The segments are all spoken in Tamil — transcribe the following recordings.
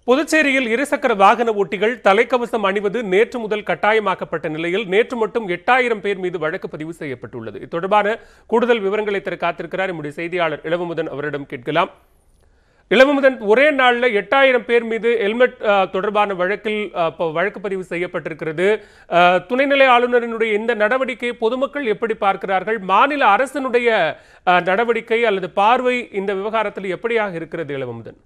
புதுச்சேரியில் இருசக்கர வாகன ஓட்டிகள் தலைக்கவசம் அணிவது நேற்று முதல் கட்டாயமாக்கப்பட்ட நிலையில் நேற்று மட்டும் எட்டாயிரம் பேர் மீது வழக்கு பதிவு செய்யப்பட்டுள்ளது இது தொடர்பான கூடுதல் விவரங்களை தர காத்திருக்கிறார் நம்முடைய செய்தியாளர் இளவமுதன் அவரிடம் கேட்கலாம் இளவமுதன் ஒரே நாள்ல எட்டாயிரம் பேர் மீது ஹெல்மெட் அஹ், தொடர்பான வழக்கில் அஹ், ப- வழக்கு பதிவு செய்யப்பட்டிருக்கிறது அஹ், துணைநிலை ஆளுநரினுடைய இந்த நடவடிக்கையை பொதுமக்கள் எப்படி பார்க்கிறார்கள் மாநில அரசினுடைய அஹ், நடவடிக்கை அல்லது பார்வை இந்த விவகாரத்தில் எப்படியாக இருக்கிறது இளவமுதன்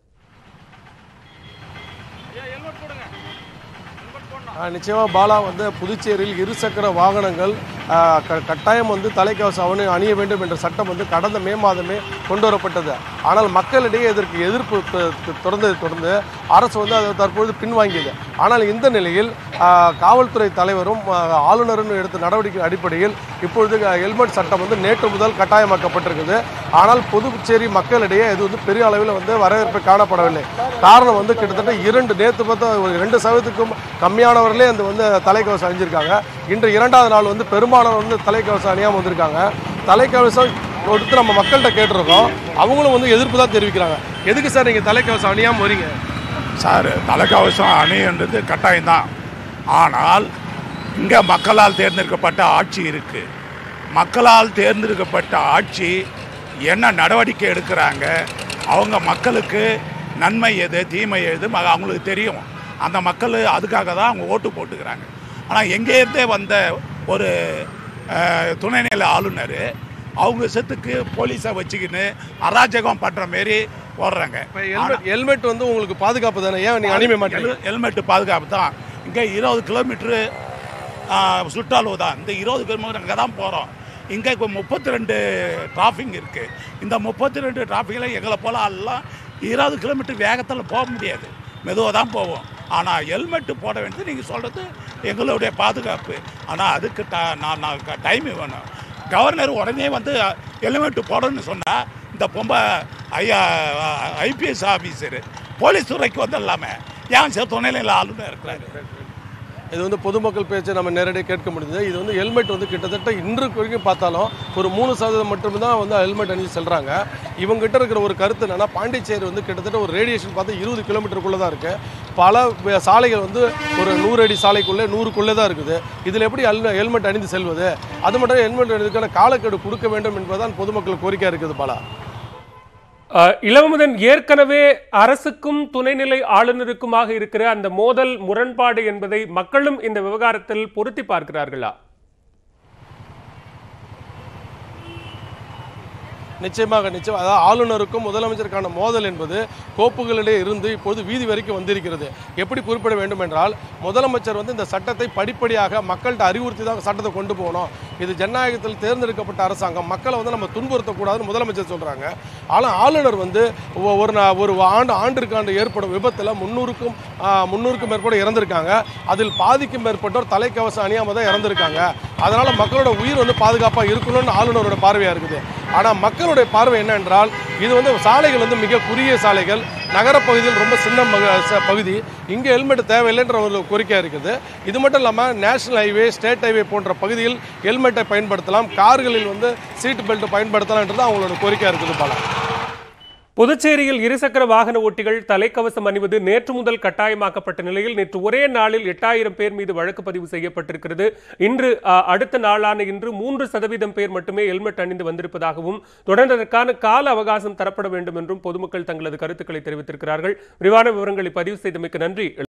ஆ, நிச்சயமா பாலா வந்து புதுச்சேரியில் இருசக்கர வாகனங்கள் ஆ, க- கட்டாயம் வந்து தலைக்கவசம் அவனு அணிய வேண்டும் என்ற சட்டம் வந்து கடந்த மே மாதமே கொண்டு வரப்பட்டது ஆனால் மக்களிடையே இதற்கு எதிர்ப்பு த- த- தொடர்ந்ததை தொடர்ந்து அரசு வந்து அதை தற்பொழுது பின்வாங்கியது ஆனால் இந்த நிலையில் ஆ, காவல்துறை தலைவரும் ஆ, ஆளுநரும் எடுத்த நடவடிக்கை அடிப்படையில் இப்பொழுது அ, ஹெல்மெட் சட்டம் வந்து நேற்று முதல் கட்டாயமாக்கப்பட்டிருக்குது ஆனால் புதுச்சேரி மக்களிடையே இது வந்து பெரிய அளவில் வந்து வரவேற்பு காணப்படவில்லை காரணம் வந்து கிட்டத்தட்ட இரண்டு நேற்று பார்த்தா ஒரு ரெண்டு சதவீதத்துக்கும் கம்மியானவர்களே அந்த வந்து தலைக்கவசம் அணிஞ்சிருக்காங்க இன்று இரண்டாவது நாள் வந்து பெரும்பாலானவர் வந்து தலைக்கவசம் அணியாமல் வந்திருக்காங்க தலைக்கவசம் கொடுத்து நம்ம மக்கள்கிட்ட கேட்டிருக்கோம் அவங்களும் வந்து எதிர்ப்பு தான் தெரிவிக்கிறாங்க எதுக்கு சார் நீங்கள் தலைக்கவசம் அணியாமல் வரீங்க சார் தலைக்கவசம் அணின்றது கட்டாயம்தான் ஆனால் இங்கே மக்களால் தேர்ந்தெடுக்கப்பட்ட ஆட்சி இருக்கு மக்களால் தேர்ந்தெடுக்கப்பட்ட ஆட்சி என்ன நடவடிக்கை எடுக்கிறாங்க அவங்க மக்களுக்கு நன்மை எது தீமை எது ம- அவங்களுக்கு தெரியும் அந்த மக்கள் அதுக்காக தான் அவங்க ஓட்டு போட்டுக்கிறாங்க ஆனால் எங்கேருந்தே வந்த ஒரு அஹ், துணைநிலை ஆளுநர் அவங்க செத்துக்கு போலீஸை வச்சுக்கின்னு அராஜகம் பண்ணுற மாரி ஓடுறாங்க இப்போ ஹெல்மெட் ஹெல்மெட் வந்து உங்களுக்கு பாதுகாப்பு தானே ஏன் நீங்கள் அணிய மாட்டீங்க ஹெல்- ஹெல்மெட் பாதுகாப்பு தான் இங்கே இருபது கிலோமீட்ரு சுற்றளவு தான் இந்த இருபது கிலோமீட்டர் அங்கே தான் போகிறோம் இங்கே இப்போ முப்பத்தி ரெண்டு டிராஃபிக் இருக்குது இந்த முப்பத்தி ரெண்டு டிராஃபிக்கில் எங்களை போல எல்லாம் இருபது கிலோமீட்டர் வேகத்தில் போக முடியாது மெதுவாக தான் போவோம் ஆனால் ஹெல்மெட்டு போட வேண்டியது நீங்கள் சொல்கிறது எங்களுடைய பாதுகாப்பு ஆனால் அதுக்கு ட நான் நான் டைம் வேணும் கவர்னர் உடனே வந்து ஹெல்மெட்டு போடணும்னு சொன்னால் இந்த பொம்பை ஐயா ஐபிஎஸ் ஆஃபீஸரு போலீஸ் துறைக்கு வந்து எல்லாமே ஏன் சார் துணைநிலை ஆளுநர் இருக்கிறாரு இது வந்து பொதுமக்கள் பேச்சை நம்ம நேரடியாக கேட்க முடியுது இது வந்து ஹெல்மெட் வந்து கிட்டத்தட்ட இன்று வரைக்கும் பார்த்தாலும் ஒரு மூணு சதவீதம் மட்டும்தான் வந்து ஹெல்மெட் அணிஞ்சு செல்றாங்க இவங்ககிட்ட இருக்கிற ஒரு கருத்து என்னன்னா பாண்டிச்சேரி வந்து கிட்டத்தட்ட ஒரு ரேடியேஷன் பார்த்து இருபது கிலோமீட்டருக்குள்ளே தான் இருக்கு பல வே- சாலைகள் வந்து ஒரு நூறு அடி சாலைக்குள்ளே நூறுக்குள்ளே தான் இருக்குது இதில் எப்படி ஹெல்மெட் ஹெல்மெட் அணிந்து செல்வது அது மட்டும் ஹெல்மெட் அணிவதற்கான காலக்கெடு கொடுக்க வேண்டும் என்பதுதான் பொதுமக்கள் கோரிக்கையாக இருக்குது பாலா அஹ், இளவமுதன் ஏற்கனவே அரசுக்கும் துணைநிலை ஆளுநருக்குமாக இருக்கிற அந்த மோதல் முரண்பாடு என்பதை மக்களும் இந்த விவகாரத்தில் பொருத்தி பார்க்கிறார்களா நிச்சயமாக நிச்சயம் அதாவது ஆளுநருக்கும் முதலமைச்சருக்கான மோதல் என்பது கோப்புகளிடையே இருந்து இப்போது வீதி வரைக்கும் வந்திருக்கிறது எப்படி குறிப்பிட வேண்டும் என்றால் முதலமைச்சர் வந்து இந்த சட்டத்தை படிப்படியாக மக்கள்கிட்ட அறிவுறுத்தி தான் சட்டத்தை கொண்டு போகணும் இது ஜனநாயகத்தில் தேர்ந்தெடுக்கப்பட்ட அரசாங்கம் மக்களை வந்து நம்ம துன்புறுத்தக்கூடாதுன்னு முதலமைச்சர் சொல்றாங்க ஆனால் ஆளுநர் வந்து ஒ- ஒரு நா- ஒரு ஆண்டு ஆண்டிற்கு ஆண்டு ஏற்படும் விபத்தில் முன்னூறுக்கும் முன்னூறுக்கும் மேற்பட இறந்திருக்காங்க அதில் பாதிக்கும் மேற்பட்டோர் தலைக்கவசம் அணியாம தான் இறந்திருக்காங்க அதனால மக்களோட உயிர் வந்து பாதுகாப்பாக இருக்கணும்னு ஆளுநரோட பார்வையாக இருக்குது ஆனால் மக்களுடைய பார்வை என்ன என்றால் இது வந்து சாலைகள் வந்து மிக குறுகிய சாலைகள் நகரப்பகுதியில் ரொம்ப சின்ன மக- ச- பகுதி இங்கே ஹெல்மெட் தேவையில்லைன்ற ஒரு கோரிக்கையாக இருக்குது இது மட்டும் இல்லாமல் நேஷனல் ஹைவே ஸ்டேட் ஹைவே போன்ற பகுதியில் ஹெல்மெட்டை பயன்படுத்தலாம் கார்களில் வந்து சீட் பெல்ட் பயன்படுத்தலாம்ன்றது அவங்களோட கோரிக்கையாக இருக்குது பல புதுச்சேரியில் இருசக்கர வாகன ஓட்டிகள் தலைக்கவசம் அணிவது நேற்று முதல் கட்டாயமாக்கப்பட்ட நிலையில் நேற்று ஒரே நாளில் எட்டாயிரம் பேர் மீது வழக்கு பதிவு செய்யப்பட்டிருக்கிறது இன்று அஹ், அடுத்த நாளான இன்று மூன்று சதவீதம் பேர் மட்டுமே ஹெல்மெட் அணிந்து வந்திருப்பதாகவும் தொடர்ந்து அதற்கான கால அவகாசம் தரப்பட வேண்டும் என்றும் பொதுமக்கள் தங்களது கருத்துக்களை தெரிவித்திருக்கிறார்கள் விரிவான விவரங்களை பதிவு செய்தமைக்கு நன்றி